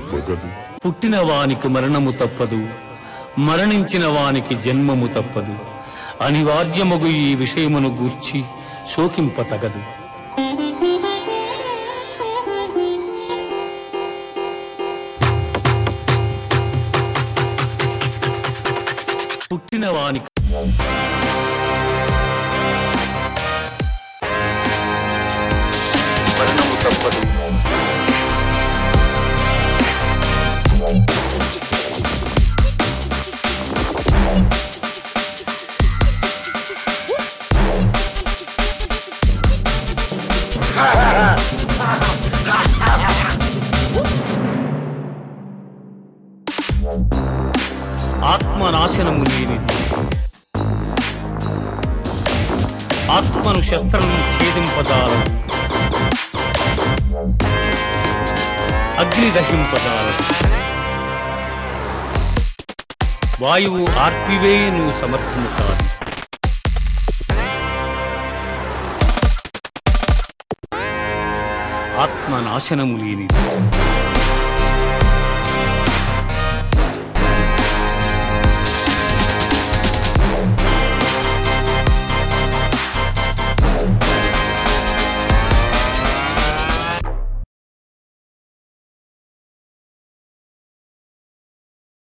తప్పగదు పుట్టిన వానికి మరణము తప్పదు మరణించిన వానికి జన్మము తప్పదు అనివార్యమగు ఈ విషయమును గూర్చి శోకింప తగదు పుట్టిన వానికి మరణము తప్పదు ఆత్మనాశనము లేనిది ఆత్మను శస్త్రం ఛేదింపదాలదు అగ్ని దహింపదాలదు వాయువు ఆర్పివే నువ్వు సమర్థము కాదు ఆత్మనాశనము లేనిది